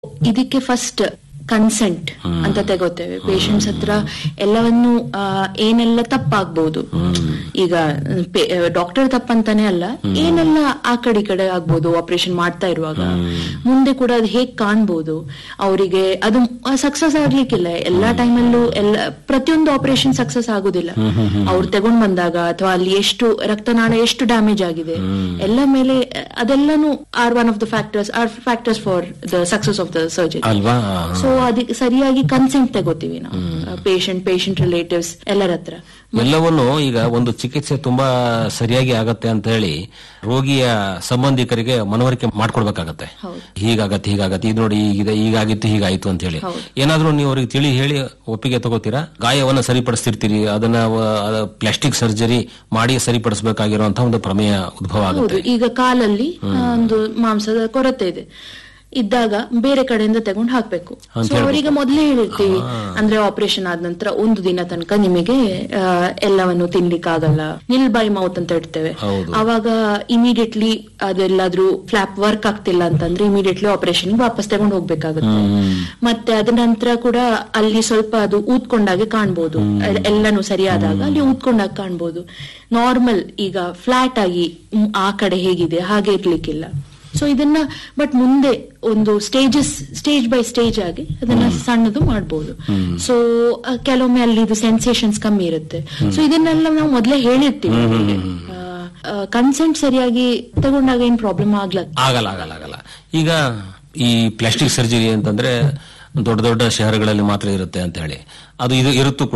ಇದಕ್ಕೆ first consent ಅಂತ ತಗೋತೇವೆ patients ಹತ್ರ ಎಲ್ಲವನ್ನು ಆ, ಏನೆಲ್ಲ ತಪ್ಪಾಗ್ಬೋದು ಈಗ ಡಾಕ್ಟರ್ ತಪ್ಪಂತಾನೆ ಅಲ್ಲ ಏನೆಲ್ಲ ಆ ಕಡೆ ಈ ಕಡೆ ಆಗ್ಬೋದು ಆಪರೇಷನ್ ಮಾಡ್ತಾ ಇರುವಾಗ ಮುಂದೆ ಕೂಡ ಅದು ಹೇಗ್ ಕಾಣ್ಬೋದು ಅವರಿಗೆ ಅದು ಸಕ್ಸಸ್ ಆಗ್ಲಿಕ್ಕಿಲ್ಲ ಎಲ್ಲಾ ಟೈಮಲ್ಲೂ ಎಲ್ಲ ಪ್ರತಿಯೊಂದು ಆಪರೇಷನ್ ಸಕ್ಸಸ್ ಆಗುದಿಲ್ಲ ಅವ್ರು ತಗೊಂಡ್ ಬಂದಾಗ ಅಥವಾ ಅಲ್ಲಿ ಎಷ್ಟು ರಕ್ತನಾಳ ಎಷ್ಟು ಡ್ಯಾಮೇಜ್ ಆಗಿದೆ ಎಲ್ಲ ಮೇಲೆ ಅಹ್, ಅದೆಲ್ಲಾನು are one of the factors are factors for the success of the surgery ಅಲ್ವಾ ಸೊ ಅದಕ್ಕೆ ಸರಿಯಾಗಿ ಕನ್ಸೆಂಟ್ ತಗೋತೀವಿ ನಾವು ಪೇಷಂಟ್ ಪೇಷಂಟ್ ರಿಲೇಟಿವ್ಸ್ ಎಲ್ಲರ ಹತ್ರ ಎಲ್ಲವನ್ನು ಈಗ ಒಂದು ಚಿಕಿತ್ಸೆ ತುಂಬಾ ಸರಿಯಾಗಿ ಆಗತ್ತೆ ಅಂತ ಹೇಳಿ ರೋಗಿಯ ಸಂಬಂಧಿಕರಿಗೆ ಮನವರಿಕೆ ಮಾಡ್ಕೊಡ್ಬೇಕಾಗತ್ತೆ ಹೌದು. ಹೀಗಾಗತ್ತೆ ಹೀಗಾಗತ್ತೆ ಇದು ನೋಡಿ ಹೀಗಿದೆ ಹೀಗಾಗಿತ್ತು ಹೀಗಾಯ್ತು ಅಂತ ಹೇಳಿ ಹೌದು. ಏನಾದ್ರೂ ನೀವು ಅವ್ರಿಗೆ ತಿಳಿ ಹೇಳಿ ಒಪ್ಪಿಗೆ ತಗೋತೀರಾ ಗಾಯವನ್ನ ಸರಿಪಡಿಸ್ತಿರ್ತೀರಿ ಅದನ್ನ ಪ್ಲಾಸ್ಟಿಕ್ ಸರ್ಜರಿ ಮಾಡಿ ಸರಿಪಡಿಸಬೇಕಾಗಿರುವಂತಹ ಒಂದು ಪ್ರಮೇಯ ಉದ್ಭವ ಹೌದು ಆಗುತ್ತೆ ಈಗ ಕಾಲಲ್ಲಿ ಆ, ಒಂದು ಮಾಂಸದ ಕೊರತೆ ಇದೆ ಇದ್ದಾಗ ಬೇರೆ ಕಡೆಯಿಂದ ತಗೊಂಡು ಹಾಕ್ಬೇಕು ಅಂತ ಸೊ ಅವರಿಗೆ ಮೊದಲೇ ಹೇಳಿರ್ತೀವಿ ಅಂದ್ರೆ ಆಪರೇಷನ್ ಆದ ನಂತರ ಒಂದು ದಿನ ತನಕ ನಿಮಗೆ ಆ, ಎಲ್ಲವನ್ನು ತಿನ್ಲಿಕ್ಕಾಗಲ್ಲ ನಿಲ್ ಬೈ ಮೌತ್ ಅಂತ ಇಡ್ತೇವೆ ಹೌದು. ಅವಾಗ ಇಮಿಡಿಯೇಟ್ಲಿ ಅದೆಲ್ಲಾದ್ರೂ ಫ್ಲಾಪ್ ವರ್ಕ್ ಆಗ್ತಿಲ್ಲ ಅಂತಂದ್ರೆ ಇಮಿಡಿಯೇಟ್ಲಿ ಆಪರೇಷನ್ ವಾಪಸ್ ತಗೊಂಡು ಹೋಗ್ಬೇಕಾಗುತ್ತೆ ಮತ್ತೆ ಅದ ನಂತರ ಕೂಡ ಅಲ್ಲಿ ಸ್ವಲ್ಪ ಅದು ಊದ್ಕೊಂಡಾಗೆ ಕಾಣ್ಬೋದು ಎ- ಎಲ್ಲಾನು ಸರಿಯಾದಾಗ ಅಲ್ಲಿ ಊದ್ಕೊಂಡಾಗ ಕಾಣ್ಬೋದು ನಾರ್ಮಲ್ ಈಗ ಫ್ಲಾಟ್ ಆಗಿ ಮ್, ಆ ಕಡೆ ಹೇಗಿದೆ ಹಾಗೆ ಇರ್ಲಿಕ್ಕಿಲ್ಲ ಸೊ ಇದನ್ನ ಬಟ್ ಮುಂದೆ ಒಂದು ಸ್ಟೇಜಸ್ ಸ್ಟೇಜ್ ಬೈ ಸ್ಟೇಜ್ ಆಗಿ ಅದನ್ನ ಸಣ್ಣದು ಮಾಡ್ಬೋದು ಸೊ ಕೆಲವೊಮ್ಮೆ ಅಲ್ಲಿ ಇದು ಸೆನ್ಸೇಷನ್ಸ್ ಕಮ್ಮಿ ಇರುತ್ತೆ ಸೊ ಇದನ್ನೆಲ್ಲ ನಾವು ಮೊದಲೇ ಹೇಳಿರ್ತೀವಿ ಕನ್ಸೆಂಟ್ ಸರಿಯಾಗಿ ತಗೊಂಡಾಗ ಏನ್ ಪ್ರಾಬ್ಲಮ್ ಆಗ್ಲ ಆಗಲ್ಲ ಆಗಲ್ಲ ಆಗಲ್ಲ ಈಗ ಈ ಪ್ಲಾಸ್ಟಿಕ್ ಸರ್ಜರಿ ಅಂತಂದ್ರೆ ದೊಡ್ಡ ದೊಡ್ಡ ಶಹರಗಳಲ್ಲಿ ಮಾತ್ರ ಇರುತ್ತೆ ಅಂತ ಹೇಳಿ ಅದು ಇದು ಇರುತ್ತೂ ಕೂಡ